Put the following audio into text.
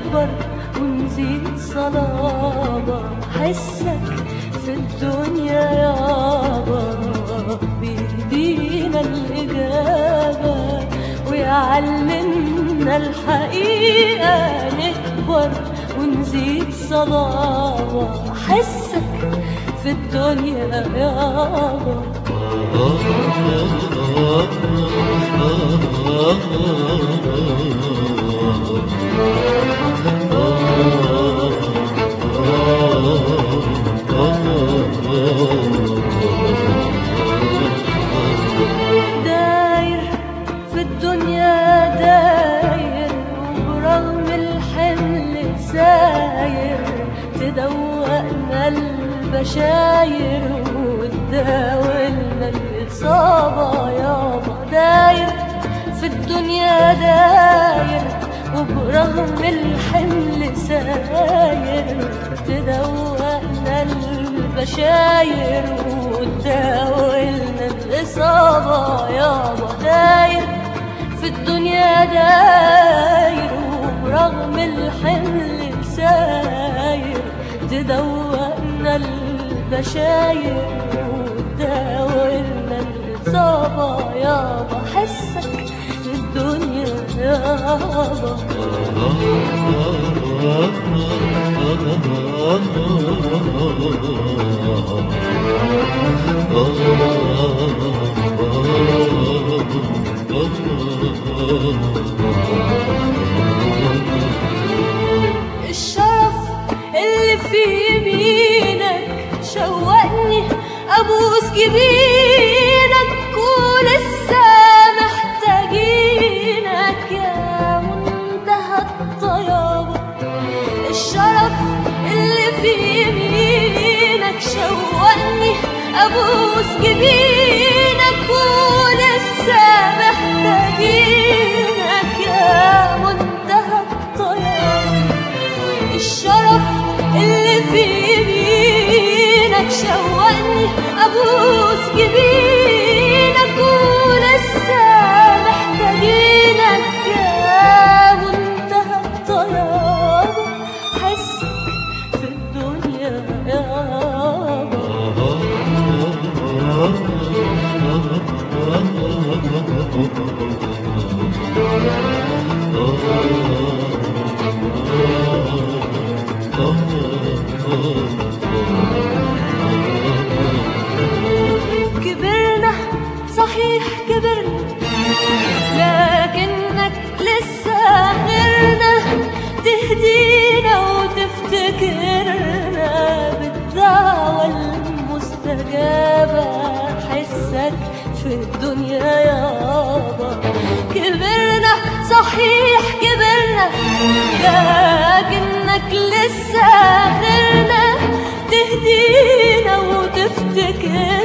نكبر ونزيد صلابة حسك في الدنيا يابا بيدينا الإجابة ويعلمنا الحقيقة نكبر ونزيد صلابة حسك في الدنيا يابا داير في الدنيا داير وبرغم الحمل ساير تدوقنا البشاير وتداولنا الإصابة يابا داير في الدنيا داير وبرغم الحمل ساير تدوقنا البشاير وتداولنا الإصابة يابا داير في الدنيا داير وبرغم الحمل ساير تدوقنا البشاير وتداولنا الإصابة يابا حسك في الدنيا يابا الشرف اللي في يمينك شوقني ابوس جبينك ولسه محتاجينك يا منتهى الطيابة الشرف اللي في يمينك شوقني ابوس جبينك ولسه محتاجينك يا منتهى الطيابة الشرف اللي في يمينك شوقني ابوس جبينك ولسه محتاجينك يا منتهى الطيابة حسك في الدنيا يابا كبرنا صحيح كبرنا لكنك لسه غيرنا تهدينا وتفتكرنا بالدعوة المستجابة حسك في الدنيا يابا كبرنا صحيح كبرنا لكنك لسه غيرنا تهدينا وتفتكرنا